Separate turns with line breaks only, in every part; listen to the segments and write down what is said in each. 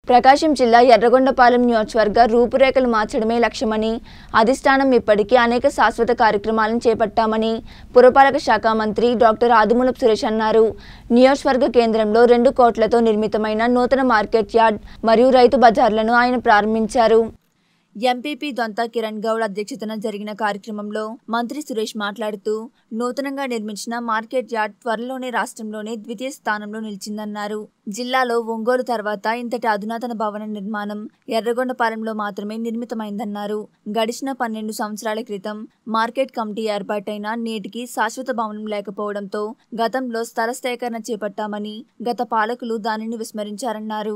ప్రకాశం జిల్లా ఎర్రగొండపాలెం నియోజకవర్గ రూపురేఖలు మార్చడమే లక్ష్యమని అధిష్టానం ఇప్పటికీ అనేక శాశ్వత కార్యక్రమాలను చేపట్టామని పురపాలక శాఖ మంత్రి డాక్టర్ ఆదిమూలపు సురేష్ అన్నారు నియోజకవర్గ కేంద్రంలో రెండు కోట్లతో నిర్మితమైన నూతన మార్కెట్ యార్డ్ మరియు రైతు బజార్లను ఆయన ప్రారంభించారు ఎంపీపీ దొంత కిరణ్ గౌడ్ అధ్యక్షతన జరిగిన కార్యక్రమంలో మంత్రి సురేష్ మాట్లాడుతూ నూతనంగా నిర్మించిన మార్కెట్ యార్డ్ త్వరలోనే రాష్ట్రంలోనే ద్వితీయ స్థానంలో నిలిచిందన్నారు జిల్లాలో ఒంగోలు తర్వాత ఇంతటి అధునాతన భవన నిర్మాణం ఎర్రగొండపాలెంలో మాత్రమే నిర్మితమైందన్నారు గడిచిన పన్నెండు సంవత్సరాల క్రితం మార్కెట్ కమిటీ ఏర్పాటైన నేటికి శాశ్వత భవనం లేకపోవడంతో గతంలో స్థల సేకరణ చేపట్టామని గత పాలకులు దానిని విస్మరించారన్నారు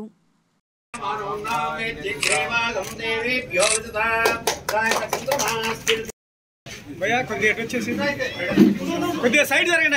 భయ్యా కొద్దిగా ఎటు వచ్చేసి కొద్దిగా సైడ్ జరగండి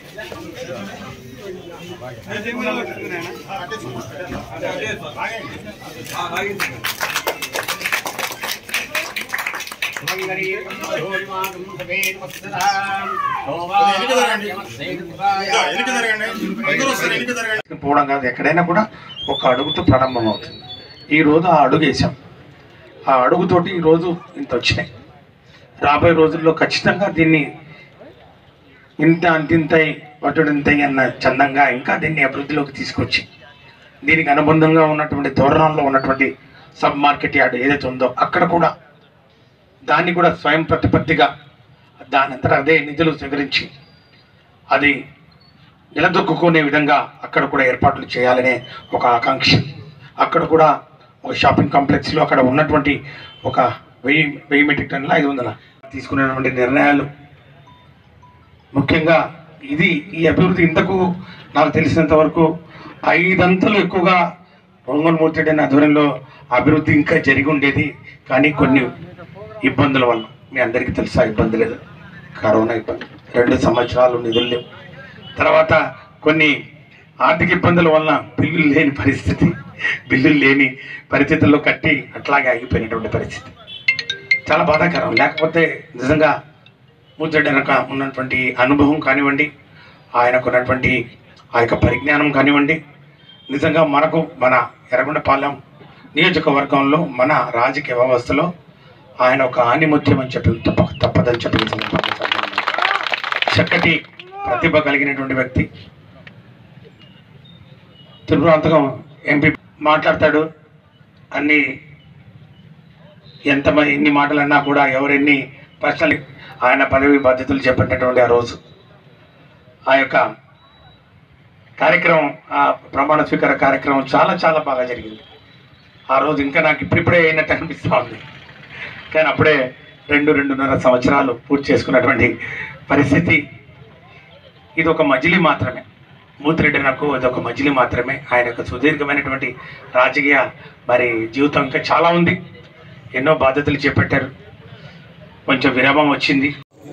పోవడం కాదు ఎక్కడైనా కూడా ఒక అడుగుతో ప్రారంభం అవుతుంది ఈ రోజు ఆ అడుగు వేసాం ఆ అడుగుతోటి ఈ రోజు ఇంత వచ్చినాయి రాబోయే రోజుల్లో ఖచ్చితంగా దీన్ని ఇంత అంతింతై వటుడింతై అన్న చందంగా ఇంకా దీన్ని అభివృద్ధిలోకి తీసుకొచ్చి దీనికి అనుబంధంగా ఉన్నటువంటి ధోరణంలో ఉన్నటువంటి సబ్ మార్కెట్ యార్డ్ ఏదైతే ఉందో అక్కడ కూడా దాన్ని కూడా స్వయం ప్రతిపత్తిగా దాని అంతటా అదే నిధులు సేకరించి అది నిలదొక్కునే విధంగా అక్కడ కూడా ఏర్పాట్లు చేయాలనే ఒక ఆకాంక్ష అక్కడ కూడా ఒక షాపింగ్ కాంప్లెక్స్లో అక్కడ ఉన్నటువంటి ఒక వెయ్యి వెయ్యి మెట్రిక్ టన్నుల ఐదు వందల తీసుకున్నటువంటి నిర్ణయాలు ముఖ్యంగా ఇది ఈ అభివృద్ధి ఇంతకు నాకు తెలిసినంత వరకు ఐదంతలు ఎక్కువగా ఒంగోలు మూర్తి అనే ఆధ్వర్యంలో అభివృద్ధి ఇంకా జరిగి ఉండేది కానీ కొన్ని ఇబ్బందుల వల్ల మీ అందరికీ తెలుసా ఇబ్బంది లేదు కరోనా ఇబ్బంది రెండు సంవత్సరాలు నిధులు లేవు తర్వాత కొన్ని ఆర్థిక ఇబ్బందుల వలన బిల్లులు లేని పరిస్థితి బిల్లులు లేని పరిస్థితుల్లో కట్టి అట్లాగే ఆగిపోయినటువంటి పరిస్థితి చాలా బాధాకరం లేకపోతే నిజంగా ముద్దడి వెనక ఉన్నటువంటి అనుభవం కానివ్వండి ఆయనకు ఉన్నటువంటి ఆ యొక్క పరిజ్ఞానం కానివ్వండి నిజంగా మనకు మన ఎర్రగొండపాలెం నియోజకవర్గంలో మన రాజకీయ వ్యవస్థలో ఆయన ఒక ఆనిముత్యం అని చెప్పి తప్ప తప్పదని చెప్పి ఈ సందర్భంగా చెప్పాలి. చక్కటి ప్రతిభ కలిగినటువంటి వ్యక్తి తిరుపతింతకం ఎంపీ మాట్లాడతాడు అన్ని ఎంత మ- ఎన్ని మాటలు అన్నా కూడా ఎవరెన్ని ప్రశ్నలు ఆయన పదవి బాధ్యతలు చేపట్టినటువంటి ఆ రోజు ఆ యొక్క కార్యక్రమం ఆ ప్రమాణ స్వీకార కార్యక్రమం చాలా చాలా బాగా జరిగింది ఆ రోజు ఇంకా నాకు ఇప్పుడిప్పుడే అయినట్టు అనిపిస్తూ ఉంది కానీ అప్పుడే రెండు రెండున్నర సంవత్సరాలు పూర్తి చేసుకున్నటువంటి పరిస్థితి ఇది ఒక మజిలీ మాత్రమే మూతిరెడ్డి నాకు ఇది ఒక మజిలీ మాత్రమే ఆయన యొక్క సుదీర్ఘమైనటువంటి రాజకీయ మరి జీవితం ఇంకా చాలా ఉంది ఎన్నో బాధ్యతలు చేపట్టారు కొంచెం విరామం వచ్చింది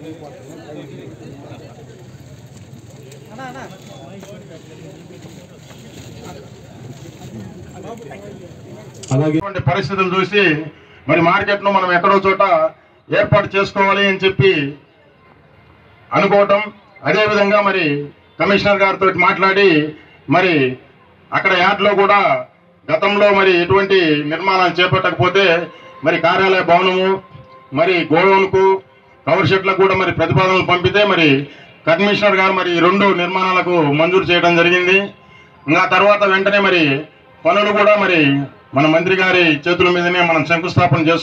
ఇటువంటి పరిస్థితులు చూసి మరి మార్కెట్ను మనం ఎక్కడో చోట ఏర్పాటు చేసుకోవాలి అని చెప్పి అనుకోవటం అదేవిధంగా మరి కమిషనర్ గారితో మాట్లాడి మరి అక్కడ యార్డ్లో కూడా గతంలో మరి ఎటువంటి నిర్మాణాలు చేపట్టకపోతే మరి కార్యాలయ భవనము మరి గోడౌన్కు కవర్ షెట్లకు కూడా మరి ప్రతిపాదనలు పంపితే మరి కమిషనర్ గారు మరి ఈ రెండు నిర్మాణాలకు మంజూరు చేయడం జరిగింది ఇంకా తర్వాత వెంటనే మరి పనులు కూడా మరి మన మంత్రి గారి చేతుల మీదనే మనం శంకుస్థాపన చేస్తున్నాం